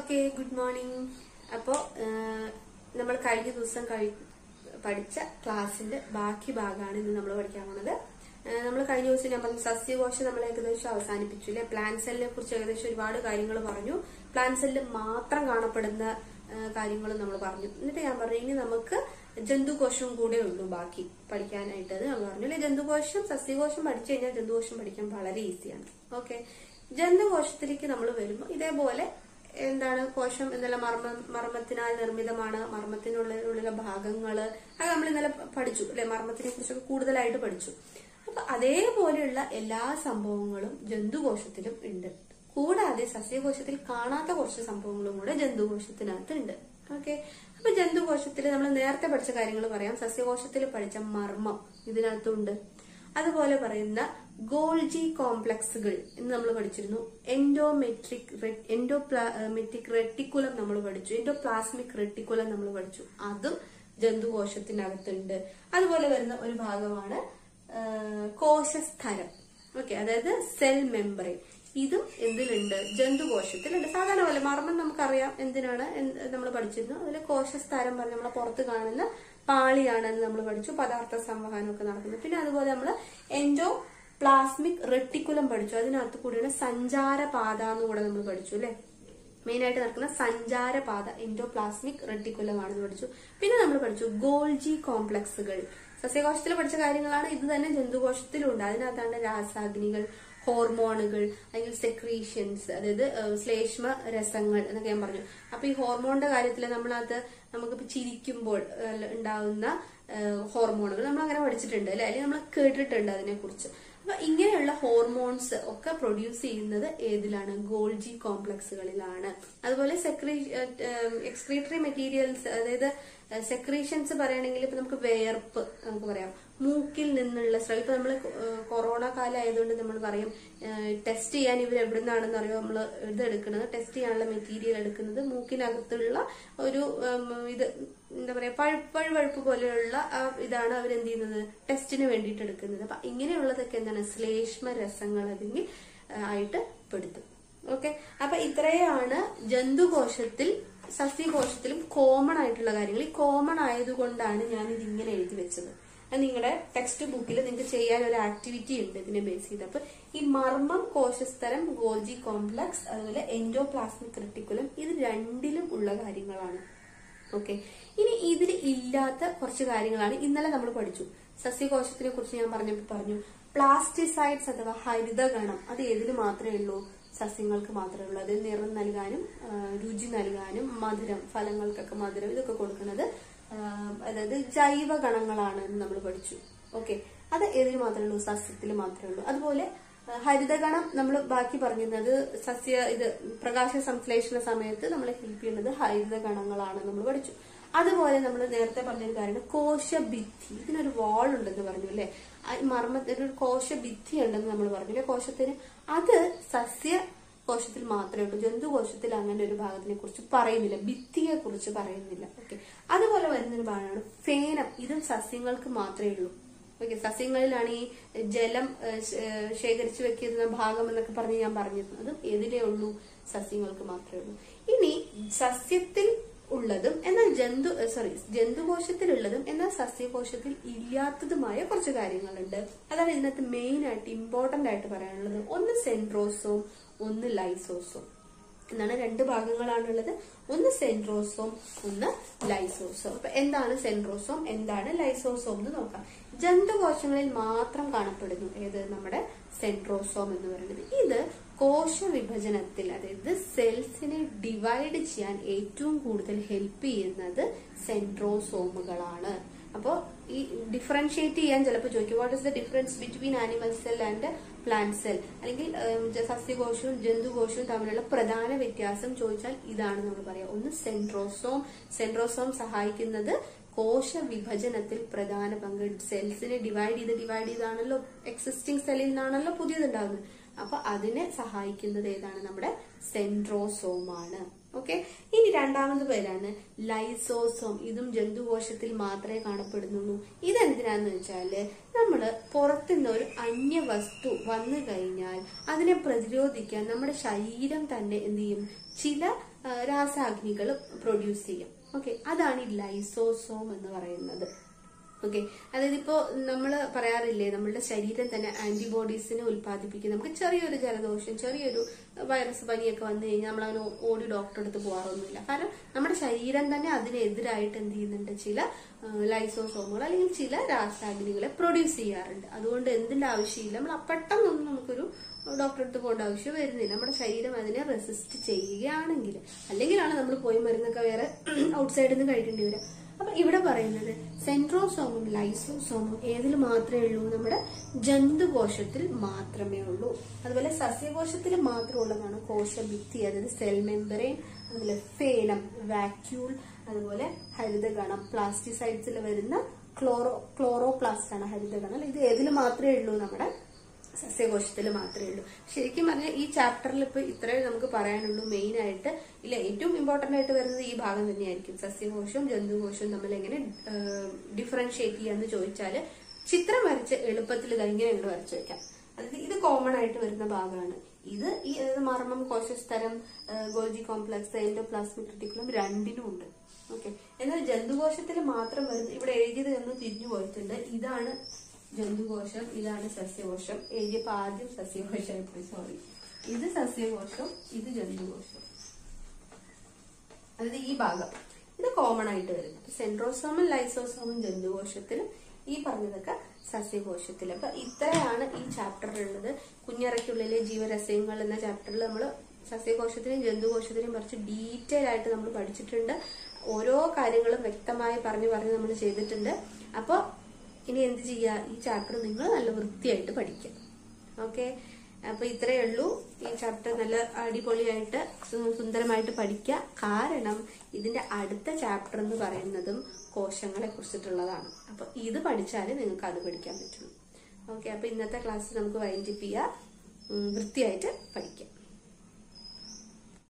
okay good morning അപ്പോ നമ്മൾ കഴിഞ്ഞ ദിവസം കഴി പഠിച്ച ക്ലാസ്സിന്റെ ബാക്കി ഭാഗമാണ് ഇന്ന് നമ്മൾ പഠിക്കാൻ പോണത് നമ്മൾ കഴിഞ്ഞ ദിവസം ഞാൻ പറഞ്ഞു സസ്യകോശം നമ്മൾ ഏകദേശം അവസാനിപ്പിച്ചു അല്ലെ പ്ലാൻ സെല്ലിനെ കുറിച്ച് ഏകദേശം ഒരുപാട് കാര്യങ്ങൾ പറഞ്ഞു പ്ലാൻ സെല്ലിൽ മാത്രം കാണപ്പെടുന്ന കാര്യങ്ങളും നമ്മൾ പറഞ്ഞു എന്നിട്ട് ഞാൻ പറഞ്ഞു ഇനി നമുക്ക് ജന്തുകോശം കൂടെ ഉള്ളൂ ബാക്കി പഠിക്കാനായിട്ട് അത് ഞാൻ പറഞ്ഞു അല്ലെ ജന്തുകോശം സസ്യകോശം പഠിച്ചു കഴിഞ്ഞാൽ ജന്തുകോശം പഠിക്കാൻ വളരെ ഈസിയാണ് ഓക്കെ ജന്തുകോശത്തിലേക്ക് നമ്മൾ വരുമ്പോൾ ഇതേപോലെ എന്താണ് കോശം എന്നുള്ള മർമ്മ മർമ്മത്തിനാൽ നിർമ്മിതമാണ് മർമ്മത്തിനുള്ളിലുള്ള ഭാഗങ്ങള് അത് നമ്മൾ ഇന്നലെ പഠിച്ചു അല്ലെ മർമ്മത്തിനെ കുറിച്ചൊക്കെ കൂടുതലായിട്ട് പഠിച്ചു അപ്പൊ അതേപോലെയുള്ള എല്ലാ സംഭവങ്ങളും ജന്തുകോശത്തിലും ഉണ്ട് കൂടാതെ സസ്യകോശത്തിൽ കാണാത്ത കുറച്ച് സംഭവങ്ങളും കൂടെ ജന്തുകോശത്തിനകത്ത് ഉണ്ട് ഓക്കെ അപ്പൊ ജന്തുകോശത്തിൽ നമ്മൾ നേരത്തെ പഠിച്ച കാര്യങ്ങൾ പറയാം സസ്യകോശത്തിൽ പഠിച്ച മർമ്മം ഇതിനകത്തുണ്ട് അതുപോലെ പറയുന്ന ഗോൾജി കോംപ്ലക്സുകൾ എന്ന് നമ്മൾ പഠിച്ചിരുന്നു എൻഡോമെട്രിക് എൻഡോമെട്രിക് റെട്ടിക്കുലം നമ്മൾ പഠിച്ചു എൻഡോപ്ലാസ്മിക് റെട്ടിക്കുലം നമ്മൾ പഠിച്ചു അതും ജന്തുകോശത്തിനകത്തുണ്ട് അതുപോലെ വരുന്ന ഒരു ഭാഗമാണ് ആ, കോശസ്ഥരം ഓക്കെ അതായത് സെൽ മെമ്പറൈൻ ഇതും എന്തിലുണ്ട് ജന്തുകോശത്തിലുണ്ട് സാധാരണ പോലെ മർമ്മം നമുക്കറിയാം എന്തിനാണ് നമ്മൾ പഠിച്ചിരുന്നു അതിൽ കോശസ്ഥാരം പറഞ്ഞ് നമ്മളെ പുറത്ത് കാണുന്ന പാളിയാണെന്ന് നമ്മൾ പഠിച്ചു പദാർത്ഥ സംവഹനം ഒക്കെ നടക്കുന്നത് പിന്നെ അതുപോലെ നമ്മൾ എൻഡോ പ്ലാസ്മിക് റെട്ടിക്കുലം പഠിച്ചു അതിനകത്ത് കൂടിയാണ് സഞ്ചാരപാത എന്ന് കൂടെ നമ്മൾ പഠിച്ചു അല്ലെ മെയിൻ ആയിട്ട് നടക്കുന്ന സഞ്ചാരപാത എൻഡോപ്ലാസ്മിക് റെട്ടിക്കുലമാണെന്ന് പഠിച്ചു പിന്നെ നമ്മൾ പഠിച്ചു ഗോൾജി കോംപ്ലക്സുകൾ സസ്യകോശത്തിൽ പഠിച്ച കാര്യങ്ങളാണ് ഇത് തന്നെ ജന്തുകോശത്തിലുണ്ട് അതിനകത്താണ് രാസാഗ്നികൾ ഹോർമോണുകൾ അല്ലെങ്കിൽ സെക്രീഷൻസ് അതായത് ഏഹ്, ശ്ലേഷ്മ രസങ്ങൾ എന്നൊക്കെ ഞാൻ പറഞ്ഞു അപ്പൊ ഈ ഹോർമോണിന്റെ കാര്യത്തിൽ നമ്മളത് നമുക്കിപ്പോ ചിരിക്കുമ്പോൾ ഏഹ്, ഉണ്ടാവുന്ന ഏഹ്, ഹോർമോണുകൾ നമ്മൾ അങ്ങനെ പഠിച്ചിട്ടുണ്ട് അല്ലെ അല്ലെങ്കിൽ നമ്മൾ കേട്ടിട്ടുണ്ട് അതിനെ കുറിച്ച് അപ്പൊ ഇങ്ങനെയുള്ള ഹോർമോൺസ് ഒക്കെ പ്രൊഡ്യൂസ് ചെയ്യുന്നത് ഏതിലാണ് ഗോൾജി കോംപ്ലക്സുകളിലാണ് അതുപോലെ സെക്രീ എക്സ്ക്രീറ്ററി മെറ്റീരിയൽസ് അതായത് സെക്രീഷൻസ് പറയുകയാണെങ്കിൽ ഇപ്പൊ നമുക്ക് വേർപ്പ് നമുക്ക് പറയാം മൂക്കിൽ നിന്നുള്ള സ്രവം ഇപ്പൊ നമ്മൾ കൊറോണ കാലം ആയതുകൊണ്ട് നമ്മൾ പറയും ടെസ്റ്റ് ചെയ്യാൻ ഇവർ എവിടെ നിന്നാണെന്ന് അറിയോ നമ്മൾ ഇത് എടുക്കുന്നത് ടെസ്റ്റ് ചെയ്യാനുള്ള മെറ്റീരിയൽ എടുക്കുന്നത് മൂക്കിനകത്തുള്ള ഒരു ഉം, ഇത് എന്താ പറയാ പഴുപ്പഴുവഴുപ്പ് പോലെയുള്ള ആ ഇതാണ് അവർ എന്ത് ചെയ്യുന്നത് ടെസ്റ്റിന് വേണ്ടിയിട്ട് എടുക്കുന്നത് അപ്പൊ ഇങ്ങനെയുള്ളതൊക്കെ എന്താണ് ശ്ലേഷ്മ രസങ്ങൾ അതിന് ആയിട്ട് പെടുത്തും ഓക്കെ അപ്പൊ ഇത്രയാണ് ജന്തുകോശത്തിൽ സസ്യകോശത്തിലും കോമൺ ആയിട്ടുള്ള കാര്യങ്ങൾ ഈ കോമൺ ആയതുകൊണ്ടാണ് ഞാൻ ഇത് ഇങ്ങനെ എഴുതി വെച്ചത് അത് നിങ്ങളുടെ ടെക്സ്റ്റ് ബുക്കിൽ നിങ്ങൾക്ക് ചെയ്യാൻ ഒരു ആക്ടിവിറ്റി ഉണ്ട് ഇതിനെ ബേസ് ചെയ്ത് അപ്പൊ ഈ മർമ്മം കോശസ്തരം ഗോൾജി കോംപ്ലക്സ് അതുപോലെ എൻഡോപ്ലാസ്മിക് റെട്ടിക്കുലം ഇത് രണ്ടിലും ഉള്ള കാര്യങ്ങളാണ് ഓക്കെ ഇനി ഇതിൽ ഇല്ലാത്ത കുറച്ച് കാര്യങ്ങളാണ് ഇന്നലെ നമ്മൾ പഠിച്ചു സസ്യകോശത്തിനെ കുറിച്ച് ഞാൻ പറഞ്ഞപ്പോൾ പറഞ്ഞു പ്ലാസ്റ്റിസൈഡ്സ് അഥവാ ഹരിതഗണം അത് ഏതിന് മാത്രമേ ഉള്ളൂ സസ്യങ്ങൾക്ക് മാത്രമേ ഉള്ളൂ അത് നിറം നൽകാനും ആ, രുചി നൽകാനും മധുരം ഫലങ്ങൾക്കൊക്കെ മധുരം ഇതൊക്കെ കൊടുക്കുന്നത് ആ, അതായത് ജൈവ ഗണങ്ങളാണ് എന്ന് നമ്മൾ പഠിച്ചു ഓക്കെ അത് ഏതിന് മാത്രമേ ഉള്ളൂ സസ്യത്തിൽ മാത്രമേ ഉള്ളൂ അതുപോലെ ആ, ഹരിതഗണം നമ്മൾ ബാക്കി പറഞ്ഞിരുന്നത് സസ്യ ഇത് പ്രകാശ സംശ്ലേഷണ സമയത്ത് നമ്മൾ ഹെൽപ്പ് ചെയ്യുന്നത് ഹരിതഗണങ്ങളാണ് നമ്മൾ പഠിച്ചു അതുപോലെ നമ്മൾ നേരത്തെ പറഞ്ഞൊരു കാര്യമാണ് കോശഭിത്തി ഇതിനൊരു വാൾ ഉണ്ടെന്ന് പറഞ്ഞു അല്ലെ മർമ്മത്തിന് ഒരു കോശഭിത്തി ഉണ്ടെന്ന് നമ്മൾ പറഞ്ഞു അല്ലെ കോശത്തിന് അത് സസ്യ കോശത്തിൽ മാത്രമേ ഉള്ളൂ ജന്തുകോശത്തിൽ അങ്ങനെ ഒരു ഭാഗത്തിനെ കുറിച്ച് പറയുന്നില്ല ഭിത്തിയെ കുറിച്ച് പറയുന്നില്ല ഓക്കെ അതുപോലെ വരുന്നൊരു ഭാഗമാണ് ഫേനം ഇതും സസ്യങ്ങൾക്ക് മാത്രമേ ഉള്ളൂ ഓക്കെ സസ്യങ്ങളിലാണ് ഈ ജലം ഏഹ്, ശ- ഏഹ്, ശേഖരിച്ചു വെക്കുന്ന ഭാഗം എന്നൊക്കെ പറഞ്ഞ് ഞാൻ പറഞ്ഞിരുന്നു അതും ഏതിലേ ഉള്ളൂ സസ്യങ്ങൾക്ക് മാത്രമേ ഉള്ളൂ ഇനി സസ്യത്തിൽ ഉള്ളതും എന്നാൽ ജന്തു സോറി ജന്തുകോശത്തിലുള്ളതും എന്നാൽ സസ്യകോശത്തിൽ ഇല്ലാത്തതുമായ കുറച്ച് കാര്യങ്ങളുണ്ട് അതാണ് ഇതിനകത്ത് മെയിൻ ആയിട്ട് ഇമ്പോർട്ടന്റ് ആയിട്ട് പറയാനുള്ളത് ഒന്ന് സെൻട്രോസോം ഒന്ന് ലൈസോസോം എന്നാണ് രണ്ട് ഭാഗങ്ങളാണുള്ളത് ഒന്ന് സെൻട്രോസോം ഒന്ന് ലൈസോസോം അപ്പൊ എന്താണ് സെൻട്രോസോം എന്താണ് ലൈസോസോം എന്ന് നോക്കാം ജന്തുകോശങ്ങളിൽ മാത്രം കാണപ്പെടുന്നു ഏത് നമ്മുടെ സെൻട്രോസോം എന്ന് പറയുന്നത് ഇത് കോശ വിഭജനത്തിൽ അതായത് സെൽസിനെ ഡിവൈഡ് ചെയ്യാൻ ഏറ്റവും കൂടുതൽ ഹെൽപ്പ് ചെയ്യുന്നത് സെൻട്രോസോമുകളാണ് അപ്പോൾ ഈ ഡിഫറൻഷിയേറ്റ് ചെയ്യാൻ ചിലപ്പോൾ ചോദിക്കും what is the difference between animal cell and plant cell അല്ലെങ്കിൽ ഉം, ജ- സസ്യകോശവും ജന്തുകോശവും തമ്മിലുള്ള പ്രധാന വ്യത്യാസം ചോദിച്ചാൽ ഇതാണ് നമ്മൾ പറയാം ഒന്ന് സെൻട്രോസോം സെൻട്രോസോം സഹായിക്കുന്നത് കോശ വിഭജനത്തിൽ പ്രധാന പങ്ക് സെൽസിനെ ഡിവൈഡ് ചെയ്ത് ഡിവൈഡ് ചെയ്താണല്ലോ എക്സിസ്റ്റിംഗ് സെല്ലിൽ നിന്നാണല്ലോ പുതിയതുണ്ടാകുന്നത് അപ്പൊ അതിനെ സഹായിക്കുന്നത് ഏതാണ് നമ്മുടെ സെൻട്രോസോം ആണ് ഓക്കെ ഇനി രണ്ടാമത് പേരാണ് ലൈസോസോം ഇതും ജന്തുകോശത്തിൽ മാത്രമേ കാണപ്പെടുന്നുള്ളൂ ഇതെന്തിനാന്ന് വെച്ചാല് നമ്മള് പുറത്തുനിന്ന് ഒരു അന്യ വസ്തു വന്നു കഴിഞ്ഞാൽ അതിനെ പ്രതിരോധിക്കാൻ നമ്മുടെ ശരീരം തന്നെ എന്ത് ചെയ്യും ചില ആ, രാസാഗ്നികൾ പ്രൊഡ്യൂസ് ചെയ്യും ഓക്കെ അതാണ് ഈ ലൈസോസോം എന്ന് പറയുന്നത് ഓക്കെ അതായത് ഇപ്പോ നമ്മൾ പറയാറില്ലേ നമ്മളുടെ ശരീരം തന്നെ ആന്റിബോഡീസിനെ ഉൽപ്പാദിപ്പിക്കും നമുക്ക് ചെറിയൊരു ജലദോഷം ചെറിയൊരു വൈറസ് പനിയൊക്കെ വന്നു കഴിഞ്ഞാൽ നമ്മൾ അവന് ഓടി ഡോക്ടറെ അടുത്ത് പോകാറൊന്നുമില്ല കാരണം നമ്മുടെ ശരീരം തന്നെ അതിനെതിരായിട്ട് എന്ത് ചെയ്യുന്നുണ്ട് ചില ലൈസോസോമുകൾ അല്ലെങ്കിൽ ചില രാസാഗ്നികളെ പ്രൊഡ്യൂസ് ചെയ്യാറുണ്ട് അതുകൊണ്ട് എന്തിന്റെ ആവശ്യമില്ല നമ്മൾ പെട്ടെന്നൊന്നും നമുക്കൊരു ഡോക്ടറെ അടുത്ത് പോകേണ്ട ആവശ്യം വരുന്നില്ല നമ്മുടെ ശരീരം അതിനെ റെസിസ്റ്റ് ചെയ്യുകയാണെങ്കിൽ അല്ലെങ്കിലാണ് നമ്മൾ പോയി മരുന്നൊക്കെ വേറെ ഔട്ട്സൈഡിൽ നിന്ന് കഴിക്കേണ്ടി വരിക അപ്പൊ ഇവിടെ പറയുന്നത് സെൻട്രോസോമും ലൈസോസോമും ഏതിൽ മാത്രമേ ഉള്ളൂ നമ്മുടെ ജന്തുകോശത്തിൽ മാത്രമേ ഉള്ളൂ അതുപോലെ സസ്യകോശത്തിൽ മാത്രം ഉള്ളതാണ് കോശഭിത്തി അതായത് സെൽ മെമ്പറൈൻ അതുപോലെ ഫേനം വാക്യൂൾ അതുപോലെ ഹരിതഗണം പ്ലാസ്റ്റിസൈഡ്സിൽ വരുന്ന ക്ലോറോ ക്ലോറോപ്ലാസ്റ്റ് ആണ് ഹരിതഗണം ഇത് ഏതിൽ മാത്രമേ ഉള്ളൂ നമ്മുടെ സസ്യകോശത്തിൽ മാത്രമേ ഉള്ളൂ ശരിക്കും പറഞ്ഞാൽ ഈ ചാപ്റ്ററിൽ ഇപ്പൊ ഇത്രയും നമുക്ക് പറയാനുള്ളൂ മെയിൻ ആയിട്ട് ഇല്ല ഏറ്റവും ഇമ്പോർട്ടന്റ് ആയിട്ട് വരുന്നത് ഈ ഭാഗം തന്നെയായിരിക്കും സസ്യകോശവും ജന്തുകോശവും തമ്മിൽ എങ്ങനെ ഡിഫറൻഷിയേറ്റ് ചെയ്യാന്ന് ചോദിച്ചാല് ചിത്രം വരച്ച് എളുപ്പത്തിൽ ഇത് ഇങ്ങനെ ഇങ്ങോട്ട് വരച്ചു വെക്കാം അതായത് ഇത് കോമൺ ആയിട്ട് വരുന്ന ഭാഗമാണ് ഇത് ഈ അതായത് മർമ്മം കോശസ്തരം ഗോൾജി കോംപ്ലക്സ് എൻഡോപ്ലാസ്മിക് റെറ്റിക്കുലം രണ്ടിനും ഉണ്ട് ഓക്കെ എന്നാൽ ജന്തുകോശത്തിൽ മാത്രം വരുന്ന ഇവിടെ എഴുതിയത് എന്ന് തിരിഞ്ഞു പോയിട്ടുണ്ട് ഇതാണ് ജന്തുകോശം ഇതാണ് സസ്യകോശം എഴുതിയപ്പോ ആദ്യം സസ്യകോശമായിപ്പോയി സോറി ഇത് സസ്യകോശം ഇത് ജന്തുകോശം അതായത് ഈ ഭാഗം ഇത് കോമൺ ആയിട്ട് വരും സെൻട്രോസോമും ലൈസോസോമും ജന്തുകോശത്തിലും ഈ പറഞ്ഞതൊക്കെ സസ്യകോശത്തിൽ അപ്പൊ ഇത്രയാണ് ഈ ചാപ്റ്ററിലുള്ളത് കുഞ്ഞറയ്ക്കുള്ളിലെ ജീവരസ്യങ്ങൾ എന്ന ചാപ്റ്ററിൽ നമ്മൾ സസ്യകോശത്തിനെയും ജന്തുകോശത്തിനെയും കുറച്ച് ഡീറ്റെയിൽ ആയിട്ട് നമ്മൾ പഠിച്ചിട്ടുണ്ട് ഓരോ കാര്യങ്ങളും വ്യക്തമായി പറഞ്ഞു പറഞ്ഞ് നമ്മൾ ചെയ്തിട്ടുണ്ട് അപ്പോൾ ഇനി എന്ത് ചെയ്യുക ഈ ചാപ്റ്റർ നിങ്ങൾ നല്ല വൃത്തിയായിട്ട് പഠിക്കുക ഓക്കെ അപ്പൊ ഇത്രയേ ഉള്ളൂ ഈ ചാപ്റ്റർ നല്ല അടിപൊളിയായിട്ട് സു- സുന്ദരമായിട്ട് പഠിക്കുക കാരണം ഇതിന്റെ അടുത്ത ചാപ്റ്റർ എന്ന് പറയുന്നതും കോശങ്ങളെ കുറിച്ചിട്ടുള്ളതാണ് അപ്പൊ ഇത് പഠിച്ചാലേ നിങ്ങൾക്ക് അത് പഠിക്കാൻ പറ്റുള്ളൂ ഓക്കെ അപ്പൊ ഇന്നത്തെ ക്ലാസ് നമുക്ക് വൈൻഡിപ്പ് ചെയ്യാം ഉം, വൃത്തിയായിട്ട് പഠിക്കാം